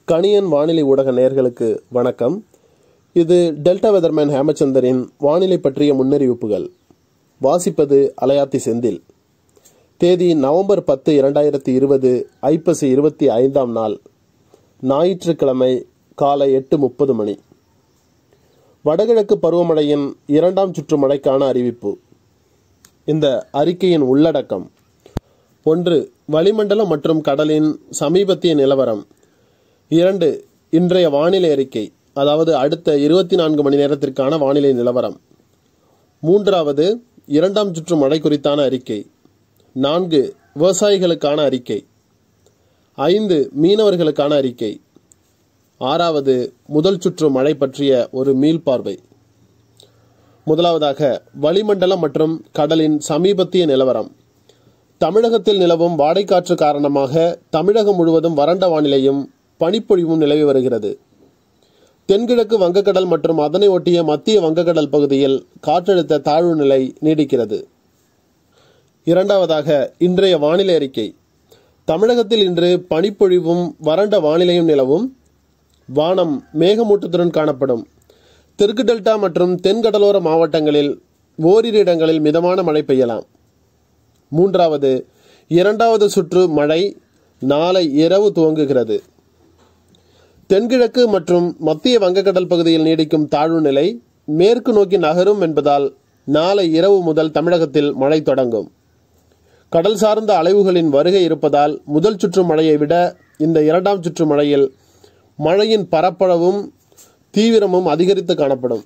கணியன் வானிலை ஊடக நேயர்களுக்கு வணக்கம் இது டெல்டா வெதர்மேன் ஹேமச்சந்தரின் வானிலை பற்றிய முன்னறிவிப்புகள் வாசிப்பது அலையாத்தி செந்தில் தேதி நவம்பர் பத்து இரண்டாயிரத்தி இருபது ஐப்பசி இருபத்தி ஐந்தாம் நாள் ஞாயிற்றுக்கிழமை காலை எட்டு முப்பது மணி வடகிழக்கு பருவமழையின் இரண்டாம் சுற்று மழைக்கான அறிவிப்பு இந்த அறிக்கையின் உள்ளடக்கம் ஒன்று வளிமண்டலம் மற்றும் கடலின் சமீபத்திய நிலவரம் இரண்டு இன்றைய வானிலை அறிக்கை அதாவது அடுத்த இருபத்தி நான்கு மணி நேரத்திற்கான வானிலை நிலவரம் மூன்றாவது இரண்டாம் சுற்று மழை குறித்தான அறிக்கை நான்கு விவசாயிகளுக்கான அறிக்கை ஐந்து மீனவர்களுக்கான அறிக்கை ஆறாவது முதல் சுற்று மழை பற்றிய ஒரு மீள்பார்வை முதலாவதாக வளிமண்டலம் மற்றும் கடலின் சமீபத்திய நிலவரம் தமிழகத்தில் நிலவும் வாடைக்காற்று காரணமாக தமிழகம் முழுவதும் வறண்ட வானிலையும் பனிப்பொழிவும் நிலவி வருகிறது தென்கிழக்கு வங்கக்கடல் மற்றும் அதனை ஒட்டிய மத்திய வங்கக்கடல் பகுதியில் காற்றழுத்த தாழ்வு நிலை நீடிக்கிறது இரண்டாவதாக இன்றைய வானிலை அறிக்கை தமிழகத்தில் இன்று பனிப்பொழிவும் வறண்ட வானிலையும் நிலவும் வானம் மேகமூட்டத்துடன் காணப்படும் தெற்கு டெல்டா மற்றும் தென்கடலோர மாவட்டங்களில் ஓரிரு இடங்களில் மிதமான மழை பெய்யலாம் மூன்றாவது இரண்டாவது சுற்று மழை நாளை இரவு துவங்குகிறது தென்கிழக்கு மற்றும் மத்திய வங்கக்கடல் பகுதியில் நீடிக்கும் தாழ்வு நிலை மேற்கு நோக்கி நகரும் என்பதால் நாளை இரவு முதல் தமிழகத்தில் மழை தொடங்கும் கடல் சார்ந்த அலைவுகளின் வருகை இருப்பதால் முதல் சுற்று மழையை விட இந்த இரண்டாம் சுற்று மழையில் மழையின் பரப்பளவும் தீவிரமும் அதிகரித்து காணப்படும்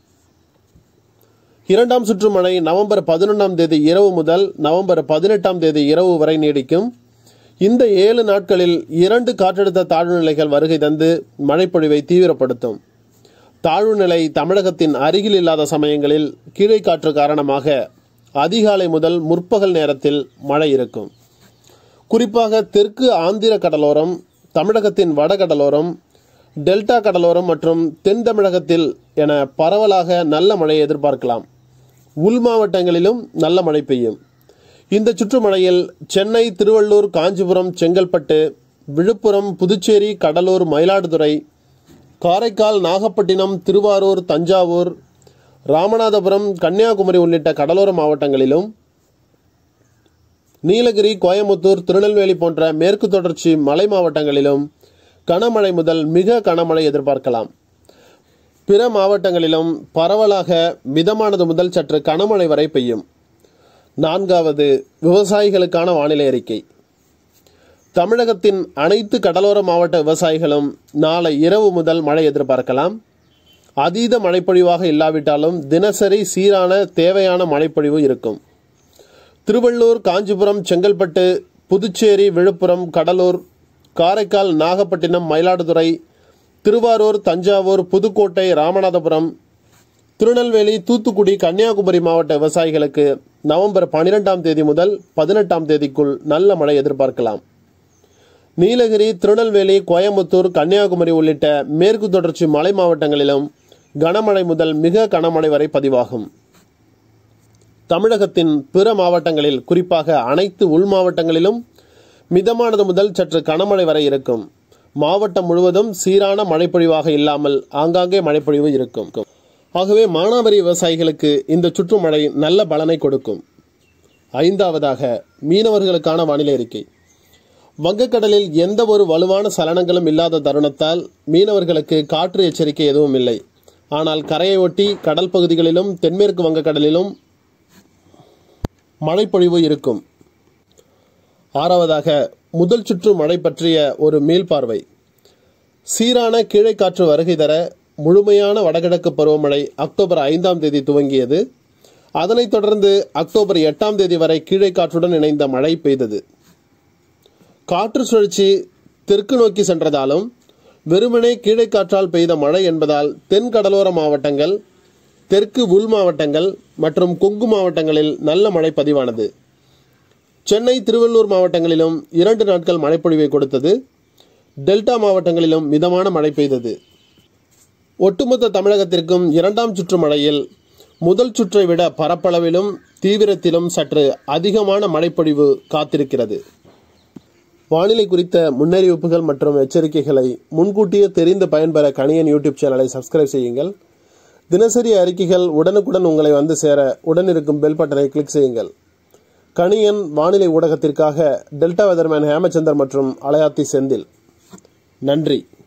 இரண்டாம் சுற்று மழை நவம்பர் பதினொன்றாம் தேதி இரவு முதல் நவம்பர் பதினெட்டாம் தேதி இரவு வரை நீடிக்கும் இந்த ஏழு நாட்களில் இரண்டு காற்றழுத்த தாழ்வு நிலைகள் வருகை தந்து மழைப்பொழிவை தீவிரப்படுத்தும் தாழ்வு நிலை தமிழகத்தின் அருகில் இல்லாத சமயங்களில் கீழே காற்று காரணமாக அதிகாலை முதல் முற்பகல் நேரத்தில் மழை இருக்கும் குறிப்பாக தெற்கு ஆந்திர கடலோரம் தமிழகத்தின் வடகடலோரம் டெல்டா கடலோரம் மற்றும் தென் தமிழகத்தில் என பரவலாக நல்ல மழையை எதிர்பார்க்கலாம் உள் மாவட்டங்களிலும் நல்ல மழை பெய்யும் இந்த சுற்றுமழையில் சென்னை திருவள்ளூர் காஞ்சிபுரம் செங்கல்பட்டு விழுப்புரம் புதுச்சேரி கடலூர் மயிலாடுதுறை காரைக்கால் நாகப்பட்டினம் திருவாரூர் தஞ்சாவூர் ராமநாதபுரம் கன்னியாகுமரி உள்ளிட்ட கடலோர மாவட்டங்களிலும் நீலகிரி கோயமுத்தூர் திருநெல்வேலி போன்ற மேற்கு தொடர்ச்சி மலை மாவட்டங்களிலும் கனமழை முதல் மிக கனமழை எதிர்பார்க்கலாம் பிற மாவட்டங்களிலும் பரவலாக மிதமானது முதல் சற்று கனமழை வரை பெய்யும் நான்காவது விவசாயிகளுக்கான வானிலை அறிக்கை தமிழகத்தின் அனைத்து கடலோர மாவட்ட விவசாயிகளும் நாளை இரவு முதல் மழை எதிர்பார்க்கலாம் அதீத மழைப்பொழிவாக இல்லாவிட்டாலும் தினசரி சீரான தேவையான மழைப்பொழிவு இருக்கும் திருவள்ளூர் காஞ்சிபுரம் செங்கல்பட்டு புதுச்சேரி விழுப்புரம் கடலூர் காரைக்கால் நாகப்பட்டினம் மயிலாடுதுறை திருவாரூர் தஞ்சாவூர் புதுக்கோட்டை ராமநாதபுரம் திருநெல்வேலி தூத்துக்குடி கன்னியாகுமரி மாவட்ட விவசாயிகளுக்கு நவம்பர் பனிரெண்டாம் தேதி முதல் பதினெட்டாம் தேதிக்குள் நல்ல மழை எதிர்பார்க்கலாம் நீலகிரி திருநெல்வேலி கோயம்புத்தூர் கன்னியாகுமரி உள்ளிட்ட மேற்கு தொடர்ச்சி மலை மாவட்டங்களிலும் கனமழை முதல் மிக கனமழை வரை பதிவாகும் தமிழகத்தின் பிற மாவட்டங்களில் குறிப்பாக அனைத்து உள் மாவட்டங்களிலும் மிதமானது முதல் சற்று கனமழை வரை இருக்கும் மாவட்டம் முழுவதும் சீரான மழைப்பொழிவாக இல்லாமல் ஆங்காங்கே மழைப்பொழிவு இருக்கும் ஆகவே மானாவரி விவசாயிகளுக்கு இந்த சுற்றுமழை நல்ல பலனை கொடுக்கும் ஐந்தாவதாக மீனவர்களுக்கான வானிலை அறிக்கை வங்கக்கடலில் எந்த ஒரு வலுவான சலனங்களும் இல்லாத தருணத்தால் மீனவர்களுக்கு காற்று எச்சரிக்கை எதுவும் இல்லை ஆனால் கரையை ஒட்டி கடல் பகுதிகளிலும் தென்மேற்கு வங்கக்கடலிலும் மழைப்பொழிவு இருக்கும் ஆறாவதாக முதல் சுற்று மழை பற்றிய ஒரு மீள்பார்வை சீரான கீழே காற்று வருகை தர முழுமையான வடகிழக்கு பருவமழை அக்டோபர் ஐந்தாம் தேதி துவங்கியது அதனைத் தொடர்ந்து அக்டோபர் எட்டாம் தேதி வரை கீழே காற்றுடன் இணைந்த மழை பெய்தது காற்று சுழற்சி தெற்கு நோக்கி சென்றதாலும் வெறுமனே கீழே காற்றால் பெய்த மழை என்பதால் தென் கடலோர மாவட்டங்கள் தெற்கு உள் மாவட்டங்கள் மற்றும் கொங்கு மாவட்டங்களில் நல்ல மழை பதிவானது சென்னை திருவள்ளூர் மாவட்டங்களிலும் இரண்டு நாட்கள் மழைப்பொழிவை கொடுத்தது டெல்டா மாவட்டங்களிலும் மிதமான மழை பெய்தது ஒட்டுமொத்த தமிழகத்திற்கும் இரண்டாம் சுற்று மழையில் முதல் சுற்றை விட பரப்பளவிலும் தீவிரத்திலும் சற்று அதிகமான மழைப்பொழிவு காத்திருக்கிறது வானிலை குறித்த முன்னறிவிப்புகள் மற்றும் எச்சரிக்கைகளை முன்கூட்டியே தெரிந்து பயன்பெற கணியன் யூடியூப் சேனலை சப்ஸ்கிரைப் செய்யுங்கள் தினசரி அறிக்கைகள் உடனுக்குடன் உங்களை வந்து சேர உடனிருக்கும் பெல் பட்டனை கிளிக் செய்யுங்கள் கணியன் வானிலை ஊடகத்திற்காக டெல்டா வெதர்மேன் ஹேமச்சந்தர் மற்றும் அலையாத்தி செந்தில் நன்றி